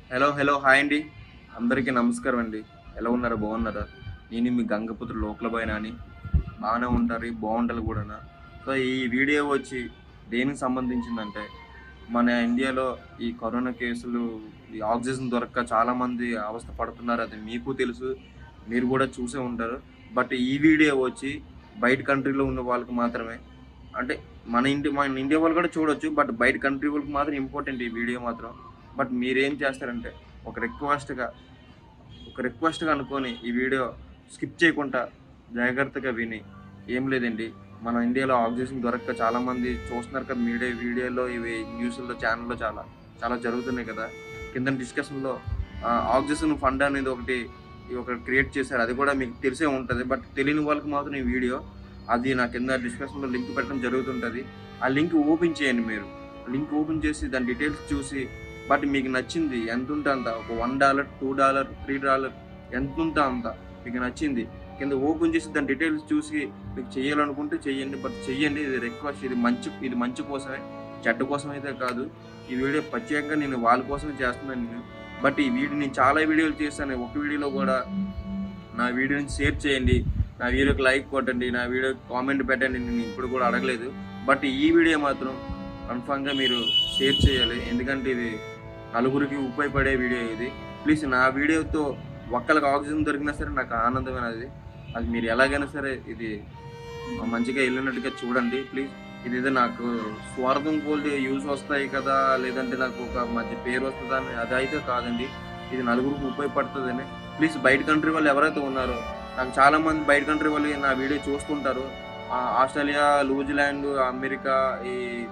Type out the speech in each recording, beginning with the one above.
hello hello hi అండి అందరికీ నమస్కారం అండి ఎలా ఉన్నారా బాగున్నారా నేను మీ గంగపుత్ర లోకల పైన అని బాగానే ఉంటారు బాగుంటారు కూడా సో ఈ వీడియో వచ్చి దేనికి సంబంధించిందంటే మన ఇండియాలో ఈ కరోనా కేసులు ఈ ఆక్సిజన్ దొరక్క చాలామంది అవస్థ పడుతున్నారు అది మీకు తెలుసు మీరు కూడా చూసే ఉంటారు బట్ ఈ వీడియో వచ్చి బయట కంట్రీలో ఉన్న వాళ్ళకి మాత్రమే అంటే మన ఇంటి మన ఇండియా వాళ్ళు కూడా చూడొచ్చు బట్ బయట కంట్రీ వాళ్ళకి మాత్రం ఇంపార్టెంట్ ఈ వీడియో మాత్రం బట్ మీరేం చేస్తారంటే ఒక రిక్వెస్ట్గా ఒక రిక్వెస్ట్గా అనుకొని ఈ వీడియో స్కిప్ చేయకుండా జాగ్రత్తగా విని ఏం లేదండి మన ఇండియాలో ఆక్సిజన్ దొరక్క చాలామంది చూస్తున్నారు కదా మీడియా వీడియోలో ఇవి న్యూస్లో ఛానల్లో చాలా చాలా జరుగుతున్నాయి కదా కింద డిస్కషన్లో ఆక్సిజన్ ఫండ్ అనేది ఒకటి ఒకటి క్రియేట్ చేశారు అది కూడా మీకు తెలిసే ఉంటుంది బట్ తెలియని వాళ్ళకి మాత్రం ఈ వీడియో అది నా కింద డిస్కషన్లో లింక్ పెట్టడం జరుగుతుంటుంది ఆ లింక్ ఓపెన్ చేయండి మీరు లింక్ ఓపెన్ చేసి దాని డీటెయిల్స్ చూసి బట్ మీకు నచ్చింది ఎంత ఉంటే అంత ఒక one dollar two dollar three dollar ఎంత ఉంటే అంత మీకు నచ్చింది కింద ఓపెన్ చేసి దాని డీటెయిల్స్ చూసి మీకు చేయాలనుకుంటే చెయ్యండి బట్ చెయ్యండి ఇది రిక్వెస్ట్ ఇది మంచి ఇది మంచి కోసమే చెడ్డ కోసం అయితే కాదు ఈ వీడియో ప్రత్యేకంగా నేను వాళ్ళ కోసమే చేస్తున్నాను నేను బట్ ఈ వీడియో నేను చాలా వీడియోలు చేశాను ఒక వీడియోలో కూడా నా వీడియోని షేర్ చేయండి నా వీడియోకి లైక్ కొట్టండి నా వీడియోకి కామెంట్ పెట్టండి నేను ఇప్పుడు కూడా అడగలేదు బట్ ఈ వీడియో మాత్రం కన్ఫామ్గా మీరు షేర్ చేయాలి ఎందుకంటే ఇది నలుగురికి ఉపయోగపడే వీడియో ఇది ప్లీజ్ నా వీడియోతో ఒక్కరికి ఆక్సిజన్ దొరికినా సరే నాకు ఆనందమైనది అది మీరు ఎలాగైనా సరే ఇది మంచిగా వెళ్ళినట్టుగా చూడండి ప్లీజ్ ఇది ఏదో నాకు స్వార్థం కోల్ది యూజ్ వస్తాయి కదా లేదంటే నాకు ఒక మంచి పేరు వస్తుందా అని అది అయితే కాదండి ఇది నలుగురికి ఉపయోగపడుతుందని ప్లీజ్ బయట కంట్రీ వాళ్ళు ఎవరైతే ఉన్నారో నాకు చాలా మంది బయట కంట్రీ వాళ్ళు నా వీడియో చూస్తుంటారు ఆ, ఆస్ట్రేలియా న్యూజిలాండ్ అమెరికా ఈ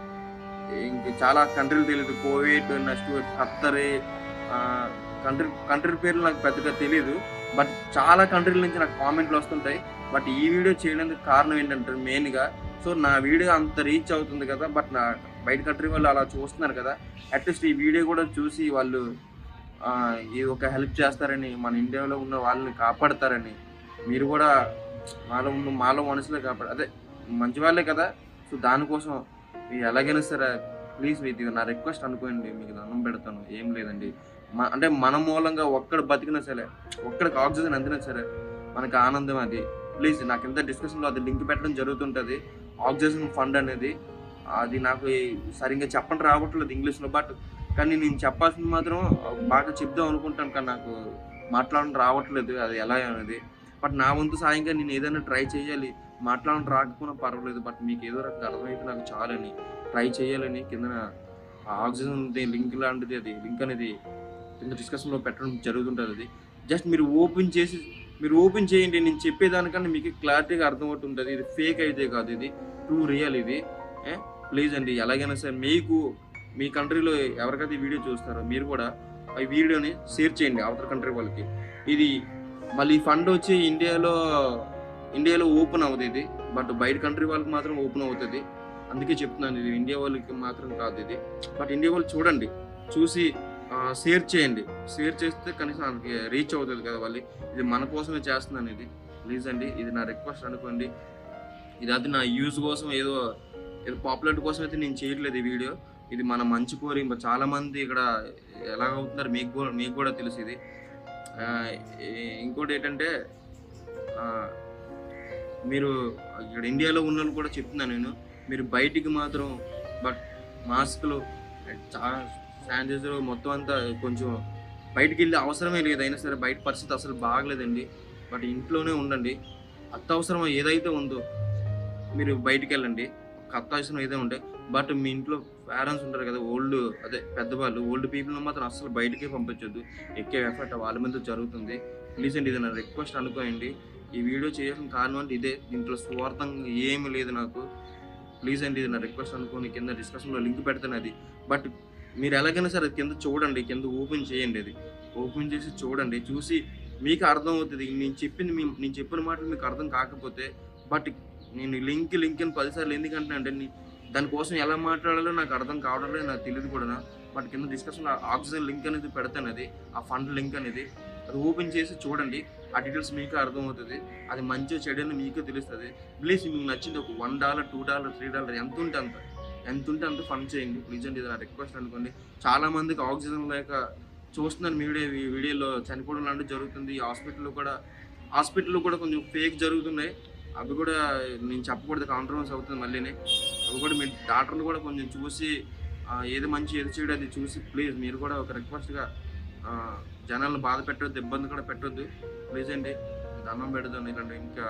ఇంక చాలా కంట్రీలు తెలియదు covid next Qatar country country పేర్లు నాకు పెద్దగా తెలియదు బట్ చాలా కంట్రీల నుంచి నాకు కామెంట్లు వస్తుంటాయి బట్ ఈ వీడియో చేయడానికి కారణం ఏంటంటే మెయిన్గా సో నా వీడియో అంత రీచ్ అవుతుంది కదా బట్ నా బయట కంట్రీ వాళ్ళు అలా చూస్తున్నారు కదా అట్లీస్ట్ ఈ వీడియో కూడా చూసి వాళ్ళు ఆ, ఈ ఒక హెల్ప్ చేస్తారని మన ఇండియాలో ఉన్న వాళ్ళని కాపాడతారని మీరు కూడా మాలో ఉన్న మాలో మనసులో కాపాడు అదే మంచి వాళ్ళే కదా సో దానికోసం మీరు ఎలాగైనా సరే ప్లీజ్ ఇది నా రిక్వెస్ట్ అనుకోండి మీకు దండం పెడతాను ఏం లేదండి మ- అంటే మన మూలంగా ఒక్కడ బతికినా సరే ఒక్కడికి ఆక్సిజన్ అందినా సరే మనకి ఆనందం అది ప్లీజ్ నాకు ఎంత డిస్కషన్లో అది లింక్ పెట్టడం జరుగుతుంటుంది ఆక్సిజన్ ఫండ్ అనేది అది నాకు ఈ- సరిగ్గా చెప్పడం రావట్లేదు ఇంగ్లీష్లో బట్ కానీ నేను చెప్పాల్సింది మాత్రం బాగా చెప్దాం అనుకుంటాను కానీ నాకు మాట్లాడడం రావట్లేదు అది ఎలా అనేది బట్ నా వంతు సాయంగా నేను ఏదైనా ట్రై చేయాలి మాట్లాడడం రాకపోయినా పర్వాలేదు బట్ మీకు ఏదో రకంగా అర్థమైతే నాకు చాలని ట్రై చేయాలని కింద ఆక్సిజన్ లింక్ లాంటిది అది లింక్ అనేది కింద డిస్కషన్లో పెట్టడం జరుగుతుంటుంది అది జస్ట్ మీరు ఓపెన్ చేసి మీరు ఓపెన్ చేయండి నేను చెప్పేదానికన్నా మీకు క్లారిటీగా అర్థమవుతుంటుంది ఇది ఫేక్ అయితే కాదు ఇది ట్రూ రియల్ ఇది ప్లీజ్ అండి ఎలాగైనా సరే మీకు మీ కంట్రీలో ఎవరికైతే ఈ వీడియో చూస్తారో మీరు కూడా ఈ వీడియోని షేర్ చేయండి అవతల కంట్రీ వాళ్ళకి ఇది మళ్ళీ ఫండ్ వచ్చి ఇండియాలో ఇండియాలో ఓపెన్ అవుతుంది ఇది బట్ బయట కంట్రీ వాళ్ళకి మాత్రం ఓపెన్ అవుతుంది అందుకే చెప్తున్నాను ఇది ఇండియా వాళ్ళకి మాత్రం కాదు ఇది బట్ ఇండియా వాళ్ళు చూడండి చూసి షేర్ చేయండి షేర్ చేస్తే కనీసం వాళ్ళకి రీచ్ అవుతుంది కదా వాళ్ళు ఇది మన కోసమే చేస్తున్నాను ఇది ప్లీజ్ అండి ఇది నా రిక్వెస్ట్ అనుకోండి ఇది అది నా యూజ్ కోసం ఏదో ఏదో పాపులర్ కోసం అయితే నేను చేయట్లేదు ఈ వీడియో ఇది మన మంచి కోరి ఇంకా చాలా మంది ఇక్కడ ఎలా అవుతున్నారు మీకు కూడా మీకు కూడా తెలుసు ఇది ఆ, ఈ- ఇంకోటి ఏంటంటే ఆ, మీరు ఇక్కడ ఇండియాలో ఉన్న వాళ్ళు కూడా చెప్తున్నాను నేను మీరు బయటికి మాత్రం బట్ మాస్కులు చాలా శానిటైజర్ మొత్తం అంతా కొంచెం బయటికి వెళ్ళి అవసరమే లేదు అయినా సరే బయట పరిస్థితి అసలు బాగలేదండి బట్ ఇంట్లోనే ఉండండి అత్యవసరం ఏదైతే ఉందో మీరు బయటికి వెళ్ళండి అత్యవసరం ఏదో ఉంటే బట్ మీ ఇంట్లో పేరెంట్స్ ఉంటారు కదా ఓల్డ్ అదే పెద్దవాళ్ళు ఓల్డ్ పీపుల్ మాత్రం అసలు బయటికే పంపించొద్దు ఎక్కే ఎఫర్ట్ వాళ్ళ మీద జరుగుతుంది ప్లీజ్ అండి ఇది నా రిక్వెస్ట్ అనుకోండి ఈ వీడియో చేయాల్సిన కారణం అంటే ఇదే దీంట్లో స్వార్థంగా ఏమీ లేదు నాకు ప్లీజ్ అండి ఇది నా రిక్వెస్ట్ అనుకోని కింద డిస్కషన్లో లింక్ పెడతాను అది బట్ మీరు ఎలాగైనా సరే అది కింద చూడండి కింద ఓపెన్ చేయండి అది ఓపెన్ చేసి చూడండి చూసి మీకు అర్థం అవుతుంది నేను చెప్పింది మీ నేను చెప్పిన మాటలు మీకు అర్థం కాకపోతే బట్ నేను లింక్ లింక్ అని పదిసార్లు ఎందుకంటే అంటే నీ- దానికోసం ఎలా మాట్లాడాలో నాకు అర్థం కావడం లేదు నాకు తెలియదు కూడా బట్ కింద డిస్కషన్ ఆక్సిజన్ లింక్ అనేది పెడతాను అది ఆ ఫండ్ లింక్ అనేది అది ఓపెన్ చేసి చూడండి ఆ డీటెయిల్స్ మీకు అర్థమవుతుంది అది మంచి చెడు అని మీకు తెలుస్తుంది ప్లీజ్ మీకు నచ్చింది ఒక one dollar two dollar three dollar ఎంత ఉంటే అంత ఎంత ఉంటే అంత ఫండ్ చేయండి ప్లీజ్ అండి ఇది నా రిక్వెస్ట్ అనుకోండి చాలా మందికి ఆక్సిజన్ లేక చూస్తున్నాను మీ వీడియో ఈ వీడియోలో చనిపోవడం లాంటివి జరుగుతుంది ఈ హాస్పిటల్లో కూడా హాస్పిటల్లో కూడా కొంచెం ఫేక్ జరుగుతున్నాయి అవి కూడా నేను చెప్పకూడదు కాంట్రవర్స్ అవుతుంది మళ్ళీనే అవి కూడా మీ డాక్టర్లు కూడా కొంచెం చూసి ఆ, ఏది మంచి ఏది చెడు అది చూసి ప్లీజ్ మీరు కూడా ఒక రిక్వెస్ట్గా జనాలను బాధ పెట్టొద్దు ఇబ్బంది కూడా పెట్టొద్దు ప్లీజ్ అండి దండం పెడదాం ఇలాంటి ఇంకా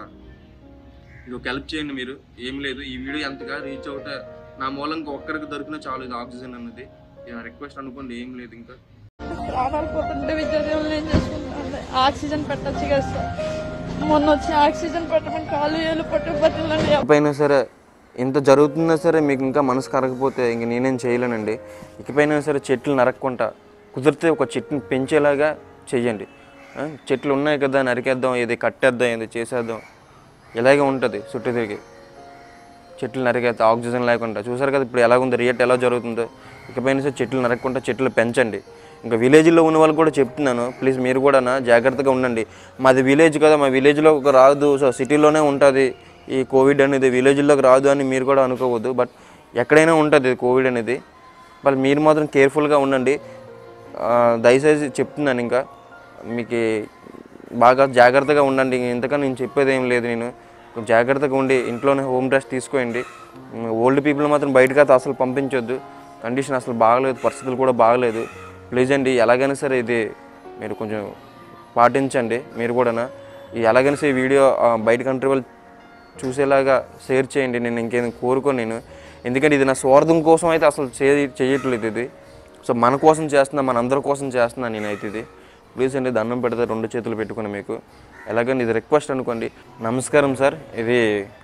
ఇది ఒక హెల్ప్ చేయండి మీరు ఏం లేదు ఈ వీడియో ఎంతగా రీచ్ అవుతే నా మూలంగా ఒక్కరికి దొరికినా చాలు ఇది ఆక్సిజన్ అన్నది ఇది రిక్వెస్ట్ అనుకోండి ఏం లేదు ఇంకా ప్రాణాలు పోతుంటే విద్యార్థులు ఏం చేసుకుంటారు ఆక్సిజన్ పెట్టచ్చు కదా సార్ మొన్న వచ్చి ఆక్సిజన్ పెట్టమని కాలు ఏళ్ళు పట్టుబట్టిలండి ఇకపైనా సరే ఇంత జరుగుతున్నా సరే మీకు ఇంకా మనసు కరగకపోతే ఇంక నేనేం చేయలేనండి ఇకపైనా సరే చెట్లు నరక్కుంటా కుదిరితే ఒక చెట్టుని పెంచేలాగా చెయ్యండి ఆ, చెట్లు ఉన్నాయి కదా నరికేద్దాం ఇది కట్టేద్దాం ఇది చేసేద్దాం ఇలాగే ఉంటుంది చుట్టూ తిరిగి చెట్లు నరికేస్తే ఆక్సిజన్ లేకుండా చూసారు కదా ఇప్పుడు ఎలా ఉంది రియట్ ఎలా జరుగుతుందో ఇకపైన సరే చెట్లు నరక్కుండా చెట్లు పెంచండి ఇంకా విలేజ్లో ఉన్న వాళ్ళకి కూడా చెప్తున్నాను ప్లీజ్ మీరు కూడా జాగ్రత్తగా ఉండండి మాది విలేజ్ కదా మా విలేజ్లో ఒక రాదు సో సిటీలోనే ఉంటుంది ఈ కోవిడ్ అనేది విలేజ్లోకి రాదు అని మీరు కూడా అనుకోవద్దు బట్ ఎక్కడైనా ఉంటుంది కోవిడ్ అనేది వాళ్ళు మీరు మాత్రం కేర్ఫుల్గా ఉండండి ఆ, దయచేసి చెప్తున్నాను ఇంకా మీకు బాగా జాగ్రత్తగా ఉండండి ఇంతకన్నా నేను చెప్పేది ఏం లేదు నేను కొంచెం జాగ్రత్తగా ఉండి ఇంట్లోనే హోమ్ రెస్ట్ తీసుకోండి ఓల్డ్ పీపుల్ మాత్రం బయటకు అయితే అసలు పంపించొద్దు కండిషన్ అసలు బాగలేదు పరిస్థితులు కూడా బాగలేదు ప్లీజ్ అండి ఎలాగైనా సరే ఇది మీరు కొంచెం పాటించండి మీరు కూడా ఈ ఎలాగైనా సరే ఈ వీడియో ఆ, బయట కంట్రీ వాళ్ళు చూసేలాగా షేర్ చేయండి నేను ఇంకేం కోరుకోను నేను ఎందుకంటే ఇది నా స్వార్థం కోసం అయితే అసలు చేయ చేయట్లేదు ఇది సో మన కోసం చేస్తున్నా మన అందరి కోసం చేస్తున్నా నేనైతే ఇది ప్లీజ్ అండి దండం పెడితే రెండు చేతులు పెట్టుకుని మీకు ఎలాగని ఇది రిక్వెస్ట్ అనుకోండి నమస్కారం సార్ ఇది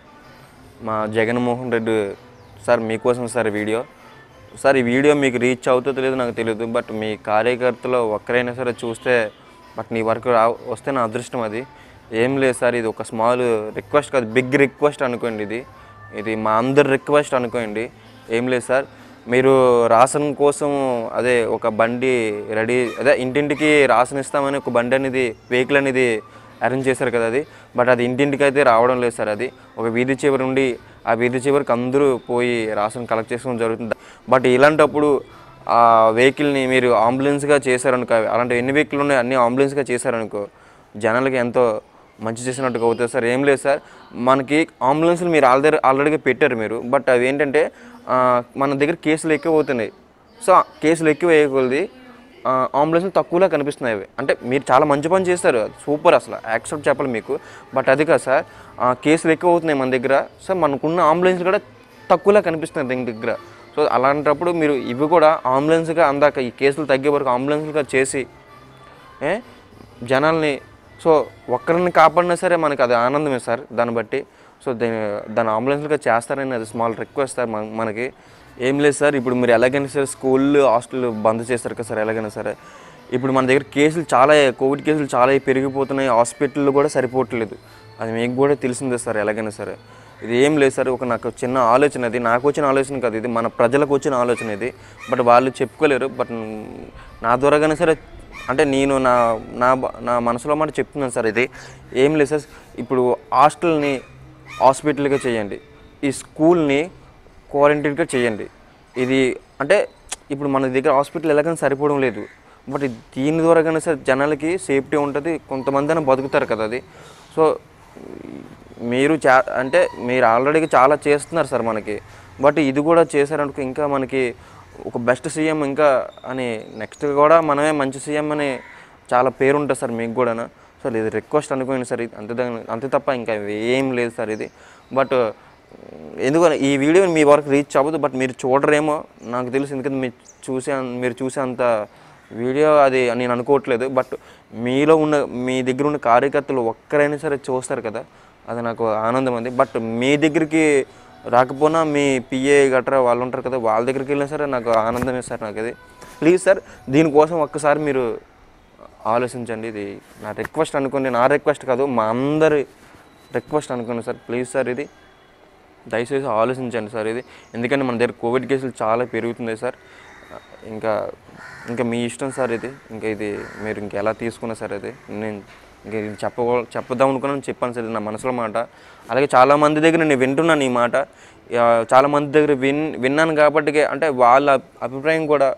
మా జగన్మోహన్ రెడ్డి సార్ మీకోసం సార్ ఈ వీడియో సార్ ఈ వీడియో మీకు రీచ్ అవుతుందో లేదో నాకు తెలియదు బట్ మీ కార్యకర్తలో ఒక్కరైనా సరే చూస్తే బట్ నీ వరకు రా వస్తే నా అదృష్టం అది ఏం లేదు సార్ ఇది ఒక స్మాల్ రిక్వెస్ట్ కాదు బిగ్ రిక్వెస్ట్ అనుకోండి ఇది ఇది మా అందరి రిక్వెస్ట్ అనుకోండి ఏం లేదు సార్ మీరు రాషన్ కోసం అదే ఒక బండి రెడీ అదే ఇంటింటికి రాషన్ ఇస్తామని ఒక బండి అనేది వెహికల్ అనేది అరేంజ్ చేశారు కదా అది బట్ అది ఇంటింటికి అయితే రావడం లేదు సార్ అది ఒక వీధి చివరి నుండి ఆ వీధి చివరికి అందరూ పోయి రాషన్ కలెక్ట్ చేసుకోవడం జరుగుతుంది బట్ ఇలాంటప్పుడు ఆ వెహికల్ని మీరు అంబులెన్స్గా చేశారనుకో అలాంటి ఎన్ని వెహికల్ ఉన్నాయి అన్ని అంబులెన్స్గా చేశారనుకో జనాలకి ఎంతో మంచి చేసినట్టుగా అవుతుంది సార్ ఏం లేదు సార్ మనకి అంబులెన్స్లు మీరు ఆల్రెడీ ఆల్రెడీగా పెట్టారు మీరు బట్ అవి ఏంటంటే ఆ, మన దగ్గర కేసులు ఎక్కువ అవుతున్నాయి సో ఆ కేసులు ఎక్కువ వేయకూడదు అంబులెన్స్లు తక్కువలో కనిపిస్తున్నాయి అవి అంటే మీరు చాలా మంచి పని చేస్తారు సూపర్ అసలు యాక్సెప్ట్ చెప్పాలి మీకు బట్ అది కాదు సార్ ఆ, కేసులు ఎక్కువ అవుతున్నాయి మన దగ్గర సో మనకున్న అంబులెన్స్ కూడా తక్కువలో కనిపిస్తున్నాయి దీని దగ్గర సో అలాంటప్పుడు మీరు ఇవి కూడా అంబులెన్స్గా అందాక ఈ కేసులు తగ్గే వరకు అంబులెన్స్గా చేసి ఏ జనాల్ని సో ఒక్కరిని కాపాడినా సరే మనకి అది ఆనందమే సార్ దాన్ని బట్టి సో దాని దాని అంబులెన్స్గా చేస్తారని అది స్మాల్ రిక్వెస్ట్ సార్ మన- మనకి ఏం లేదు సార్ ఇప్పుడు మీరు ఎలాగైనా సరే స్కూల్ హాస్టల్ బంద్ చేస్తారు కదా సార్ ఎలాగైనా సరే ఇప్పుడు మన దగ్గర కేసులు చాలా కోవిడ్ కేసులు చాలా పెరిగిపోతున్నాయి హాస్పిటల్లో కూడా సరిపోవట్లేదు అది మీకు కూడా తెలిసిందే సార్ ఎలాగైనా సరే ఇది ఏం లేదు సార్ ఒక నాకు చిన్న ఆలోచన అది నాకు వచ్చిన ఆలోచన కాదు ఇది మన ప్రజలకు వచ్చిన ఆలోచన ఇది బట్ వాళ్ళు చెప్పుకోలేరు బట్ నా ద్వారాగానే సరే అంటే నేను నా నా బ- నా మనసులో మాట చెప్తున్నాను సార్ ఇది ఏం లేదు సార్ ఇప్పుడు హాస్టల్ని హాస్పిటల్గా చేయండి ఈ స్కూల్ని క్వారంటైన్గా చేయండి ఇది అంటే ఇప్పుడు మన దగ్గర హాస్పిటల్ ఎలాగైనా సరిపోవడం లేదు బట్ దీని ద్వారా కానీ సార్ జనాలకి సేఫ్టీ ఉంటుంది కొంతమంది అయినా బతుకుతారు కదా అది సో మీరు చా అంటే మీరు ఆల్రెడీ చాలా చేస్తున్నారు సార్ మనకి బట్ ఇది కూడా చేశారనుకో ఇంకా మనకి ఒక బెస్ట్ సీఎం ఇంకా అని నెక్స్ట్ కూడా మనమే మంచి సీఎం అని చాలా పేరు ఉంటుంది సార్ మీకు కూడా సార్ ఇది రిక్వెస్ట్ అనుకోండి సార్ ఇది అంతే దా- అంతే తప్ప ఇంకా ఏం లేదు సార్ ఇది బట్ ఎందుకని ఈ వీడియో మీ వరకు రీచ్ అవ్వదు బట్ మీరు చూడరేమో నాకు తెలుసు ఎందుకంటే మీరు చూసే అం- మీరు చూసే అంత వీడియో అది నేను అనుకోవట్లేదు బట్ మీలో ఉన్న మీ దగ్గర ఉన్న కార్యకర్తలు ఒక్కరైనా సరే చూస్తారు కదా అది నాకు ఆనందం ఉంది బట్ మీ దగ్గరికి రాకపోయినా మీ పిఏ గట్రా వాళ్ళు ఉంటారు కదా వాళ్ళ దగ్గరికి వెళ్ళినా సరే నాకు ఆనందమే సార్ నాకు అది ప్లీజ్ సార్ దీనికోసం ఒక్కసారి మీరు ఆలోచించండి ఇది నా రిక్వెస్ట్ అనుకోండి నా రిక్వెస్ట్ కాదు మా అందరి రిక్వెస్ట్ అనుకోండి సార్ ప్లీజ్ సార్ ఇది దయచేసి ఆలోచించండి సార్ ఇది ఎందుకంటే మన దగ్గర కోవిడ్ కేసులు చాలా పెరుగుతున్నాయి సార్ ఇంకా ఇంకా మీ ఇష్టం సార్ ఇది ఇంకా ఇది మీరు ఇంకా ఎలా తీసుకున్నా సార్ ఇది నేను ఇంకా ఇది చెప్ప చెప్పదాం అనుకున్నాను చెప్పాను సార్ ఇది నా మనసులో మాట అలాగే చాలా మంది దగ్గర నేను వింటున్నాను ఈ మాట ఆ, చాలా మంది దగ్గర విన్ విన్నాను కాబట్టి అంటే వాళ్ళ అభిప్రాయం కూడా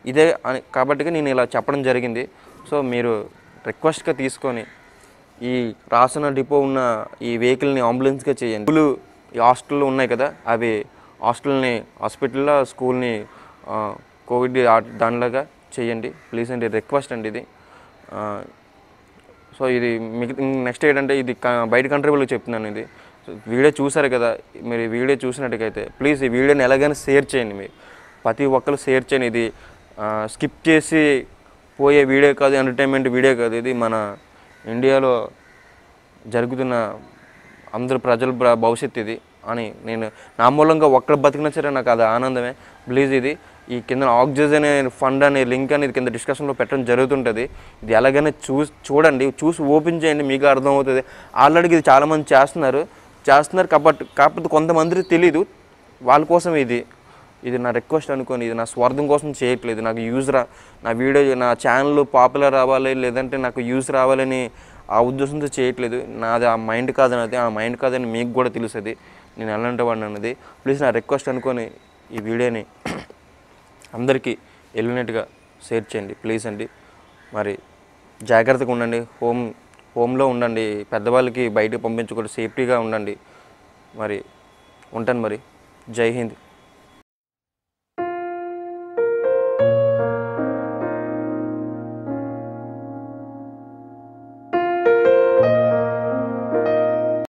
ఇదే అని కాబట్టి నేను ఇలా చెప్పడం జరిగింది సో మీరు రిక్వెస్ట్గా తీసుకొని ఈ రాసిన డిపో ఉన్న ఈ వెహికల్ని అంబులెన్స్గా చేయండి స్కూలు ఈ హాస్టల్లో ఉన్నాయి కదా అవి హాస్టల్ని హాస్పిటల్లో స్కూల్ని ఆ, కోవిడ్ ఆ- దానిలాగా చేయండి ప్లీజ్ అండి రిక్వెస్ట్ అండి ఇది ఆ, సో ఇది మీకు నెక్స్ట్ ఏంటంటే ఇది క- బయట కంట్రీ వాళ్ళకి చెప్తున్నాను ఇది సో వీడియో చూసారు కదా మీరు ఈ వీడియో చూసినట్టుకైతే ప్లీజ్ ఈ వీడియోని ఎలాగైనా షేర్ చేయండి మీరు ప్రతి ఒక్కరు షేర్ చేయండి ఇది స్కిప్ చేసి పోయే వీడియో కాదు ఎంటర్టైన్మెంట్ వీడియో కాదు ఇది మన ఇండియాలో జరుగుతున్న అందరు ప్రజల భ- భవిష్యత్తు ఇది అని నేను నా మూలంగా ఒక్కడ బతికినా సరే నాకు అది ఆనందమే ప్లీజ్ ఇది ఈ కింద ఆక్సిజన్ అనే ఫండ్ అనే లింక్ అనేది కింద డిస్కషన్లో పెట్టడం జరుగుతుంటుంది ఇది ఎలాగైనా చూసి చూడండి చూసి ఓపెన్ చేయండి మీకు అర్థమవుతుంది ఆల్రెడీ ఇది చాలామంది చేస్తున్నారు చేస్తున్నారు కాబట్టి కాకపోతే కొంతమందికి తెలీదు వాళ్ళ కోసం ఇది ఇది నా రిక్వెస్ట్ అనుకోని ఇది నా స్వార్థం కోసం చేయట్లేదు నాకు యూజ్ రా నా వీడియో నా ఛానల్ పాపులర్ అవ్వాలి లేదంటే నాకు యూజ్ రావాలని ఆ ఉద్దేశంతో చేయట్లేదు నాది ఆ మైండ్ కాదన్నది ఆ మైండ్ కాదని మీకు కూడా తెలుస్తుంది నేను ఎలాంటి వాడిని అన్నది ప్లీజ్ నా రిక్వెస్ట్ అనుకొని ఈ వీడియోని అందరికీ వెళ్ళినట్టుగా షేర్ చేయండి ప్లీజ్ అండి మరి జాగ్రత్తగా ఉండండి హోమ్ హోమ్లో ఉండండి పెద్దవాళ్ళకి బయటకు పంపించకూడదు సేఫ్టీగా ఉండండి మరి ఉంటాను మరి జై హింద్